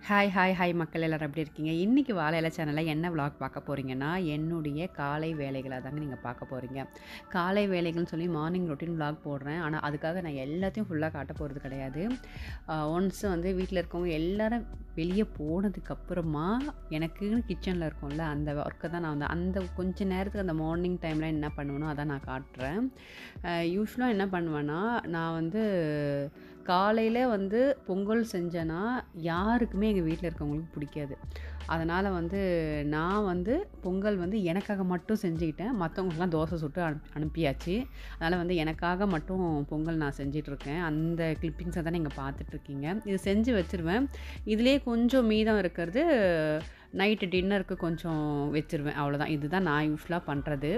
Hi hi hi மக்கள் எல்லாரும் எப்படி இருக்கீங்க இன்றைக்கி வாழை இலை சேனலில் என்ன விலாக் பார்க்க போகிறீங்கன்னா என்னுடைய காலை வேலைகளை தாங்க நீங்கள் பார்க்க போகிறீங்க காலை வேலைகள்னு சொல்லி மார்னிங் ரொட்டீன் விலாக் போடுறேன் ஆனால் அதுக்காக நான் எல்லாத்தையும் ஃபுல்லாக காட்ட போகிறது கிடையாது ஒன்ஸ் வந்து வீட்டில் இருக்கவங்க எல்லாரும் வெளியே போனதுக்கப்புறமா எனக்குன்னு கிச்சனில் இருக்கும்ல அந்த ஒர்க்கை தான் நான் வந்து அந்த கொஞ்ச நேரத்துக்கு அந்த மார்னிங் டைமில் என்ன பண்ணுவேனோ அதான் நான் காட்டுறேன் யூஸ்வலாக என்ன பண்ணுவேன்னா நான் வந்து காலையில் வந்து பொங்கல் செஞ்சேன்னா யாருக்குமே எங்கள் வீட்டில் இருக்கவங்களுக்கு பிடிக்காது அதனால் வந்து நான் வந்து பொங்கல் வந்து எனக்காக மட்டும் செஞ்சுக்கிட்டேன் மற்றவங்களுக்குலாம் தோசை சுட்டு அனுப்பி அனுப்பியாச்சு அதனால் வந்து எனக்காக மட்டும் பொங்கல் நான் செஞ்சிட்ருக்கேன் அந்த கிளிப்பிங்ஸை தான் நீங்கள் பார்த்துட்ருக்கீங்க இது செஞ்சு வச்சுருவேன் இதிலே கொஞ்சம் மீதம் இருக்கிறது நைட்டு டின்னருக்கு கொஞ்சம் வச்சுருவேன் அவ்வளோதான் இதுதான் நான் யூஸ்வலாக பண்ணுறது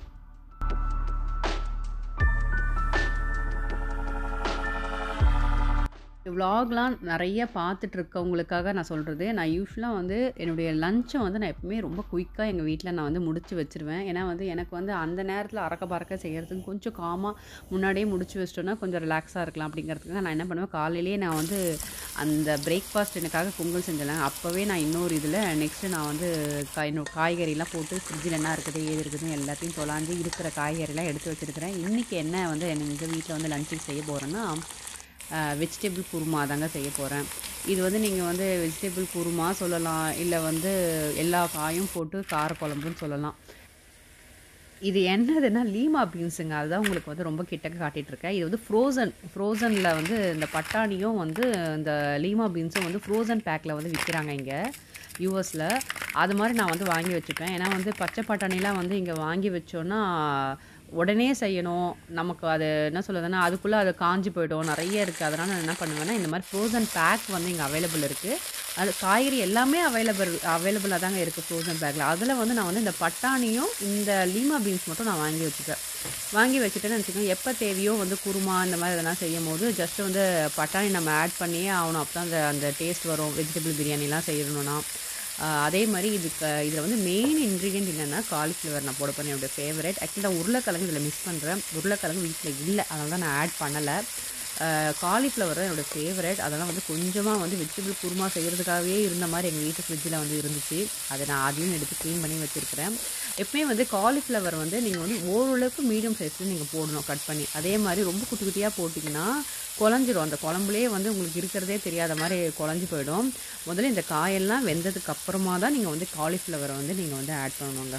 விலாக்லாம் நிறைய பார்த்துட்டு இருக்கவங்களுக்காக நான் சொல்கிறது நான் யூஸ்வலாக வந்து என்னுடைய லஞ்சை வந்து நான் எப்பவுமே ரொம்ப குயிக்காக எங்கள் வீட்டில் நான் வந்து முடிச்சு வச்சுருவேன் ஏன்னா வந்து எனக்கு வந்து அந்த நேரத்தில் அறக்க பறக்க செய்கிறதுக்கு கொஞ்சம் காமாக முன்னாடியே முடிச்சு வச்சிட்டோன்னா கொஞ்சம் ரிலாக்ஸாக இருக்கலாம் அப்படிங்கிறதுக்கு நான் என்ன பண்ணுவேன் காலையிலேயே நான் வந்து அந்த பிரேக்ஃபாஸ்ட் எனக்காக பொங்கல் செஞ்சேன் அப்போவே நான் இன்னொரு இதில் நெக்ஸ்ட்டு நான் வந்து கா இன்னொரு காய்கறிலாம் போட்டு ஃப்ரிட்ஜில் என்ன இருக்குது ஏது இருக்குதுன்னு எல்லாத்தையும் தொலாஞ்சு இருக்கிற காய்கறிலாம் எடுத்து வச்சுருக்கிறேன் இன்றைக்கி என்ன வந்து எங்கள் வீட்டில் வந்து லஞ்சுக்கு செய்ய போகிறேன்னா வெஜிடபிள் குருமா தாங்க செய்ய போகிறேன் இது வந்து நீங்கள் வந்து வெஜிடபிள் குருமா சொல்லலாம் இல்லை வந்து எல்லா காயும் போட்டு காரக்குழம்புன்னு சொல்லலாம் இது என்னதுன்னா லீமா பீன்ஸுங்க அதுதான் உங்களுக்கு வந்து ரொம்ப கிட்டக்க காட்டிகிட்ருக்கேன் இது வந்து ஃப்ரோசன் ஃப்ரோசனில் வந்து இந்த பட்டாணியும் வந்து இந்த லீமா பீன்ஸும் வந்து ஃப்ரோசன் பேக்கில் வந்து விற்கிறாங்க இங்கே யூஎஸில் அது மாதிரி நான் வந்து வாங்கி வச்சுப்பேன் ஏன்னா வந்து பச்சை பட்டாணிலாம் வந்து இங்கே வாங்கி வச்சோன்னா உடனே செய்யணும் நமக்கு அது என்ன சொல்லுதுன்னா அதுக்குள்ளே அது காஞ்சி போய்டும் நிறைய இருக்குது அதனால் நான் என்ன பண்ணுவேன்னா இந்த மாதிரி ஃப்ரோசன் பேக் வந்து இங்கே அவைலபிள் இருக்குது அது காய்கறி எல்லாமே அவைலபிள் அவைலபிளாக தாங்க இருக்குது ஃப்ரோசன் பேக்கில் அதில் வந்து நான் வந்து இந்த பட்டாணியும் இந்த லீமா பீன்ஸ் மட்டும் நான் வாங்கி வச்சுப்பேன் வாங்கி வச்சுட்டேன்னு வச்சுக்கோங்க எப்போ தேவையோ வந்து குருமா இந்த மாதிரி இதெல்லாம் செய்யும் போது ஜஸ்ட் வந்து பட்டாணி நம்ம ஆட் பண்ணியே ஆகணும் அப்போ தான் அந்த அந்த டேஸ்ட் வரும் வெஜிடபிள் பிரியாணிலாம் செய்யணும்னா அதே மாதிரி இதுக்கு இதில் வந்து மெயின் இன்க்ரீடியன்ட் என்னென்னா காலிஃப்ளவர் நான் போட போகிறேன் என்னோடய ஃபேவரட் ஆக்சுவலி நான் உருளைக்கிழங்கு இதில் மிஸ் பண்ணுறேன் உருளைக்கிழங்கு வீட்டில் இல்லை அதனால தான் நான் ஆட் பண்ணலை காலிஃப்ளவர் தான் என்னோடய ஃபேவரட் அதெல்லாம் வந்து கொஞ்சமாக வந்து வெஜிடபிள் குருமா செய்கிறதுக்காகவே இருந்த மாதிரி எங்கள் வீட்டு ஃப்ரிட்ஜில் வந்து இருந்துச்சு அதை நான் அதையும் எடுத்து க்ளீன் பண்ணி வச்சுருக்கிறேன் எப்பவுமே வந்து காலிஃப்ளவர் வந்து நீங்கள் வந்து ஓரளவுக்கு மீடியம் சைஸில் நீங்கள் போடணும் கட் பண்ணி அதே மாதிரி ரொம்ப குட்டி குட்டியாக போட்டிங்கன்னா குழஞ்சிரும் அந்த குழம்புலேயே வந்து உங்களுக்கு இருக்கிறதே தெரியாத மாதிரி குழஞ்சி போயிடும் முதல்ல இந்த காயெல்லாம் வெந்ததுக்கு அப்புறமா தான் நீங்கள் வந்து காலிஃப்ளவரை வந்து நீங்கள் வந்து ஆட் பண்ணணுங்க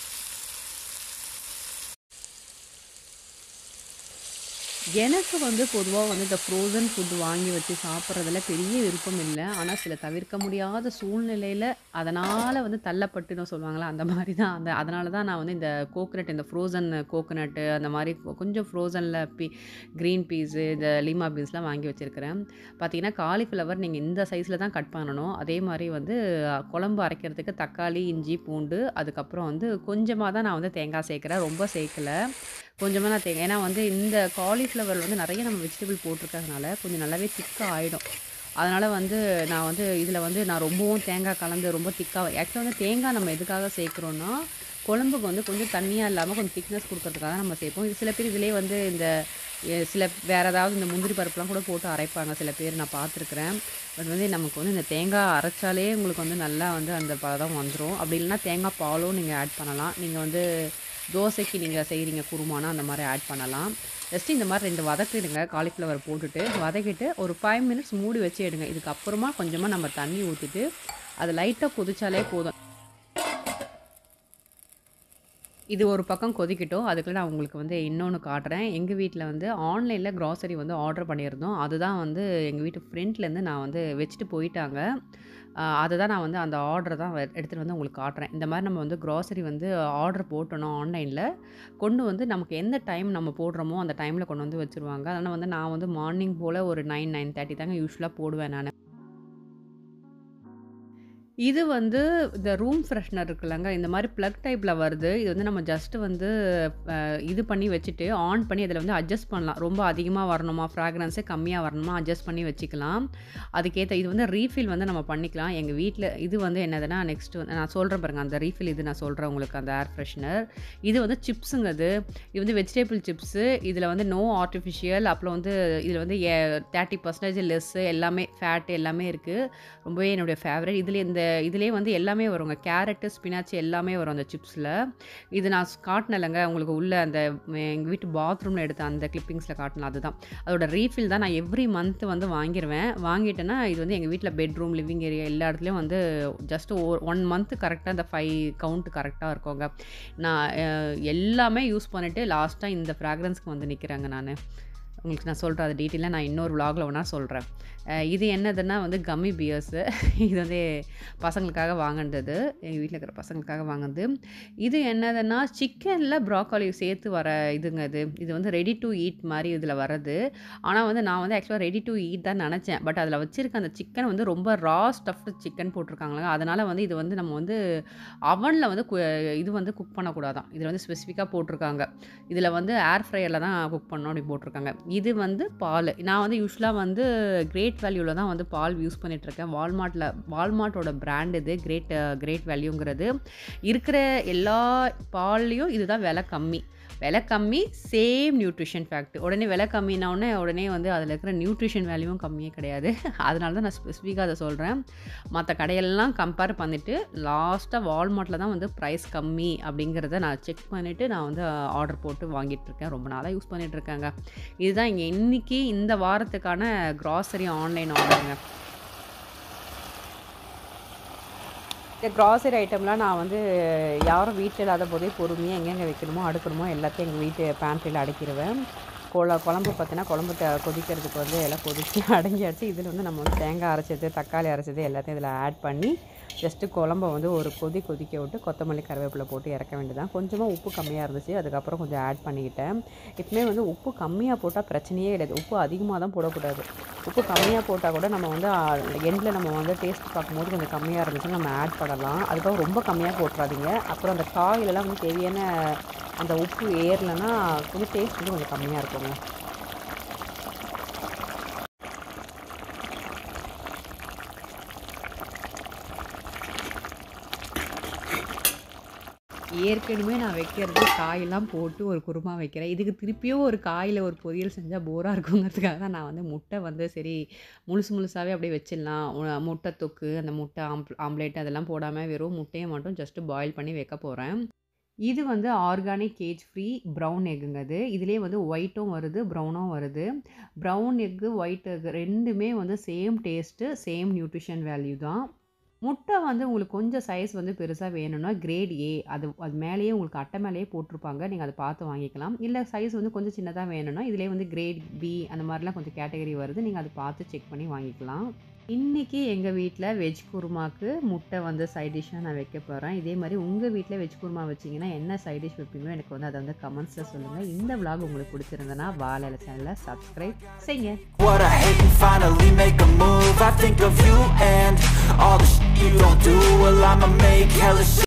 எனக்கு வந்து பொதுவாக வந்து இந்த ஃப்ரோசன் ஃபுட் வாங்கி வச்சு சாப்பிட்றதுல பெரிய விருப்பம் இல்லை ஆனால் சில தவிர்க்க முடியாத சூழ்நிலையில் அதனால் வந்து தள்ளப்பட்டுன்னு சொல்லுவாங்களா அந்த மாதிரி தான் அந்த அதனால தான் நான் வந்து இந்த கோகனட் இந்த ஃப்ரோசன் கோகனட்டு அந்த மாதிரி கொஞ்சம் ஃப்ரோசனில் பீ க்ரீன் பீஸு இந்த லீமா பீன்ஸ்லாம் வாங்கி வச்சுருக்கிறேன் பார்த்தீங்கன்னா காலிஃப்ளவர் நீங்கள் இந்த சைஸில் தான் கட் பண்ணணும் அதே மாதிரி வந்து குழம்பு அரைக்கிறதுக்கு தக்காளி இஞ்சி பூண்டு அதுக்கப்புறம் வந்து கொஞ்சமாக தான் நான் வந்து தேங்காய் சேர்க்குறேன் ரொம்ப சேர்க்கலை கொஞ்சமாக நான் தேங்காய் ஏன்னா வந்து இந்த காலிஃப்ளவர் வந்து நிறைய நம்ம வெஜிடபிள் போட்டிருக்கறதுனால கொஞ்சம் நல்லாவே திக்காக ஆகிடும் அதனால் வந்து நான் வந்து இதில் வந்து நான் ரொம்பவும் தேங்காய் கலந்து ரொம்ப திக்காக ஆக்சுவலாக வந்து தேங்காய் நம்ம எதுக்காக சேர்க்குறோன்னா குழம்புக்கு வந்து கொஞ்சம் தண்ணியாக இல்லாமல் கொஞ்சம் திக்னஸ் கொடுக்கறதுக்காக நம்ம சேர்ப்போம் இது சில பேர் இதிலே வந்து இந்த சில வேறு ஏதாவது இந்த முந்திரி பருப்புலாம் கூட போட்டு அரைப்பாங்க சில பேர் நான் பார்த்துருக்குறேன் பட் வந்து நமக்கு வந்து இந்த தேங்காய் அரைச்சாலே உங்களுக்கு வந்து நல்லா வந்து அந்த பதம் வந்துடும் அப்படி இல்லைன்னா தேங்காய் பாலும் நீங்கள் ஆட் பண்ணலாம் நீங்கள் வந்து தோசைக்கு நீங்கள் செய்கிறீங்க குருமானா அந்த மாதிரி ஆட் பண்ணலாம் ஜஸ்ட்டு இந்த மாதிரி ரெண்டு வதக்கிடுங்க காலிஃப்ளவர் போட்டுட்டு வதக்கிட்டு ஒரு ஃபைவ் மினிட்ஸ் மூடி வச்சு எடுங்க இதுக்கப்புறமா கொஞ்சமாக நம்ம தண்ணி ஊற்றிட்டு அது லைட்டாக கொதிச்சாலே போதும் இது ஒரு பக்கம் கொதிக்கட்டும் அதுக்குள்ள நான் உங்களுக்கு வந்து இன்னொன்று காட்டுறேன் எங்கள் வீட்டில் வந்து ஆன்லைனில் க்ராசரி வந்து ஆர்டர் பண்ணியிருந்தோம் அதுதான் வந்து எங்கள் வீட்டு ஃப்ரெண்ட்லேருந்து நான் வந்து வச்சுட்டு போயிட்டாங்க அதை தான் நான் வந்து அந்த ஆர்டரை தான் எடுத்துகிட்டு வந்து உங்களுக்கு காட்டுறேன் இந்த மாதிரி நம்ம வந்து க்ராசரி வந்து ஆர்டர் போட்டணும் ஆன்லைனில் கொண்டு வந்து நமக்கு எந்த டைம் நம்ம போடுறோமோ அந்த டைமில் கொண்டு வந்து வச்சுருவாங்க அதனால் வந்து நான் வந்து மார்னிங் போல் ஒரு நைன் நைன் தேர்ட்டி தாங்க யூஸ்வலாக போடுவேன் நான் இது வந்து இந்த ரூம் ஃப்ரெஷ்னர் இருக்குல்லங்க, இந்த மாரி ப்ளக் டைப்ல வருது. இது வந்து நம்ம ஜஸ்ட் வந்து அ இது பண்ணி வச்சுட்டு, ஆன் பண்ணி அதில வந்து அட்ஜஸ்ட் பண்ணலாம். ரொம்ப அதிகமா வரணுமா, ஃப்ராக்ரன்ஸே கம்மியா வரணுமா அட்ஜஸ்ட் பண்ணி வச்சுக்கலாம். அதுக்கேத்த இது வந்து ரீஃபில் வந்து நம்ம பண்ணிக்கலாம். எங்க வீட்ல இது வந்து என்னதுன்னா, நெக்ஸ்ட் வந்து நான் சொல்றேன் பாருங்க. அந்த ரீஃபில் இது நான் சொல்றேன் உங்களுக்கு அந்த ஏர் ஃப்ரெஷ்னர். இது வந்து சிப்ஸுங்க இது. இது வந்து வெஜிடபிள் சிப்ஸு. இதில வந்து நோ ஆர்ட்டிஃபிஷியல் அப்புறம் வந்து இதில வந்து எ 30% லெஸ்ஸு எல்லாமே ஃபேட் எல்லாமே இருக்கு. ரொம்பவே என்னுடைய ஃபேவரைட். இதில இந்த இதிலேயே வந்து எல்லாமே வருங்க. கேரட்டு, ஸ்பினாச் எல்லாமே வரும் அந்த சிப்ஸ்ல. இது நான் ஸ் காட்டுனேன்லங்க உங்களுக்கு உள்ள அந்த எங்க வீட்டு பாத்ரூம்ல எடுத்த அந்த கிளிப்பிங்ஸ்ல காட்டுனேன் அதுதான். அதோட ரீஃபில் தான் நான் எவ்ரி மந்த் வந்து வாங்கிருவேன். வாங்கிட்டேன்னா, இது வந்து எங்க வீட்ல பெட்ரூம், லிவிங் ஏரியா எல்லா இடத்துலயும் வந்து ஜஸ்ட் ஒ 1 மந்த் கரெக்ட்டா அந்த 5 கவுண்ட் கரெக்ட்டா இருக்குங்க. நான் அ எல்லாமே யூஸ் பண்ணிட்டு லாஸ்ட்டா இந்த ஃப்ராக்ரன்ஸ்க்கு வந்து நிக்கிறேங்க நானு. உங்களுக்கு நான் சொல்றேன் அது டீட்டெயிலா நான் இன்னொரு விளாக்ல வேணா சொல்றேன். அ இது என்னதுன்னா வந்து கம்மி பியர்ஸு. இது வந்து பசங்களுக்காக வாங்குனது. எங்க வீட்ல இருக்கிற பசங்களுக்காக வாங்குனது. இது என்னதுன்னா, சிக்கன்ல ப்ரோக்கோலி சேர்த்து வர இதுங்க இது. இது வந்து ரெடி டூ ஈட் மாரி இதில வரது. ஆனா வந்து நான் வந்து ஆக்சுவலா ரெடி டூ ஈட் தான் நெனச்சேன். பட் அதில வச்சிருக்க அந்த சிக்கன் வந்து ரொம்ப ரா ஸ்டஃப்டு சிக்கன் போட்டுருக்காங்கங்க. அதனால வந்து இது வந்து நம்ம வந்து அவன்ல வந்து கு இது வந்து குக் பண்ணக்கூடாதாம். இதில வந்து ஸ்பெசிஃபிக்கா போட்டுருக்காங்க. இதில வந்து ஏர் ஃப்ரையர்ல தான் குக் பண்ணணும் அப்டின்னு போட்டுருக்காங்க. இது வந்து பாலு. நான் வந்து யூசுவலா வந்து கிரேட் வேல்யூல தான் வந்து பால் யூஸ் பண்ணிட்டுருக்கேன். வால்மார்ட்ல வால்மார்ட்டோட பிராண்ட் இது. கிரேட் கிரேட் வேல்யூங்கிறது. இருக்கிற எல்லா பால்லயும் இதுதான் விலை கம்மி. விலை கம்மி, சேம் நியூட்ரிஷன் ஃபேக்ட். உடனே விலை கம்மின உடனே உடனே வந்து அதில இருக்கிற நியூட்ரிஷன் வேல்யூவும் கம்மியே கிடையாது. அதனால தான் நான் ஸ்பெசிஃபிக்கா அத சொல்றேன். மத்த கடையெல்லாம் கம்பேர் பண்ணிட்டு, லாஸ்ட்டா வால்மார்ட்ல தான் வந்து பிரைஸ் கம்மி அப்டிங்கிறத நான் செக் பண்ணிட்டு, நான் வந்து ஆர்டர் போட்டு வாங்கிட்டுருக்கேன். ரொம்ப நாளா யூஸ் பண்ணிட்டுருக்கேங்க. இதுதான் இங்க இன்னைக்கு இந்த வாரத்துக்கான கிராசரி ஆன்லைன் ஆர்டருங்க. இந்த கிராசரி ஐட்டம்லாம் நான் வந்து யாரும் வீட்ல இல்லாத போதே பொறுமையா எங்கெங்க வைக்கணுமோ, அடுக்கணுமோ எல்லாத்தையும் எங்க வீட்டு பேண்ட்ரில அடுக்கிருவேன். கொழ குழம்பு பார்த்தீங்கன்னா, குழம்பு த கொதிக்கிறதுக்கு வந்து எல்லாம் கொதிச்சு அடங்கியாச்சு. இதில வந்து நம்ம வந்து தேங்காய் அரைச்சது, தக்காளி அரைச்சது எல்லாத்தையும் இதில ஆட் பண்ணி, ஜஸ்ட்டு குழம்ப வந்து ஒரு கொதி கொதிக்க விட்டு கொத்தமல்லி, கருவேப்பில போட்டு இறக்க வேண்டியதுதான். கொஞ்சமா உப்பு கம்மியா இருந்துச்சு. அதுக்கப்புறம் கொஞ்சம் ஆட் பண்ணிக்கிட்டேன். எப்பவுமே வந்து உப்பு கம்மியா போட்டா பிரச்சனையே கிடையாது. உப்பு அதிகமா தான் போடக்கூடாது. உப்பு கம்மியா போட்டா கூட நம்ம வந்து அ எண்ட்ல நம்ம வந்து டேஸ்ட் பார்க்கும்போது கொஞ்சம் கம்மியா இருந்துச்சுன்னா நம்ம ஆட் பண்ணலாம். அதுக்காக ரொம்ப கம்மியா போட்டுறாதீங்க. அப்புறம் அந்த காயிலலாம் வந்து தேவையான அந்த உப்பு ஏறலன்னா, கொஞ்சம் டேஸ்ட் வந்து கொஞ்சம் கம்மியா இருக்குங்க. ஏற்கனவே நான் வைக்கிறது காயெல்லாம் போட்டு ஒரு குருமா வைக்கிறேன். இதுக்கு திருப்பியும் ஒரு காயில ஒரு பொரியல் செஞ்சா போரா இருக்குங்கிறதுக்காக தான் நான் வந்து முட்டை வந்து சரி முழுசு முழுசாவே அப்படியே வச்சிடலாம். உ முட்டை தொக்கு, அந்த முட்டை ஆம் ஆம்லேட் அதெல்லாம் போடாம வெறும் முட்டைய மட்டும் ஜஸ்ட் பாயில் பண்ணி வைக்க போறேன். இது வந்து ஆர்கானிக் கேஜ் ஃப்ரீ ப்ரவுன் எக்குங்க இது. இதிலேயே வந்து ஒயிட்டும் வருது, ப்ரவுனும் வருது. ப்ரவுன் எக்கு, ஒயிட் எக் 2மே வந்து same taste, same nutrition value தான். முட்டை வந்து உங்களுக்கு கொஞ்சம் சைஸ் வந்து பெருசா வேணும்னா, கிரேட் ஏ அது அது மேலேயே உங்களுக்கு அட்டை மேலேயே போட்டுருப்பாங்க. நீங்க அத பார்த்து வாங்கிக்கலாம். இல்ல சைஸ் வந்து கொஞ்சம் சின்னதா வேணும்னா, இதிலேயே வந்து கிரேட் பி அந்த மாரிலாம் கொஞ்சம் கேட்டகரி வருது. நீங்க அத பார்த்து செக் பண்ணி வாங்கிக்கலாம். இன்னைக்கு எங்க வீட்ல வெஜ் குருமாக்கு முட்டை வந்து சைட் டிஷ்ஷா நான் வைக்க போறேன். இதே மாரி உங்க வீட்ல வெஜ் குருமா வச்சீங்கன்னா, என்ன சைட் டிஷ் வைப்பீங்களோ எனக்கு வந்து அத வந்து கமெண்ட்ஸ்ல சொல்லுங்க. இந்த விளாக் உங்களுக்கு பிடிச்சிருந்ததுன்னா, வாழ இலை சேனல சப்ஸ்கிரைப் செய்யுங்க. What I hate and finally make a move I think of you and all the shit you don't do Well I'ma make hella shit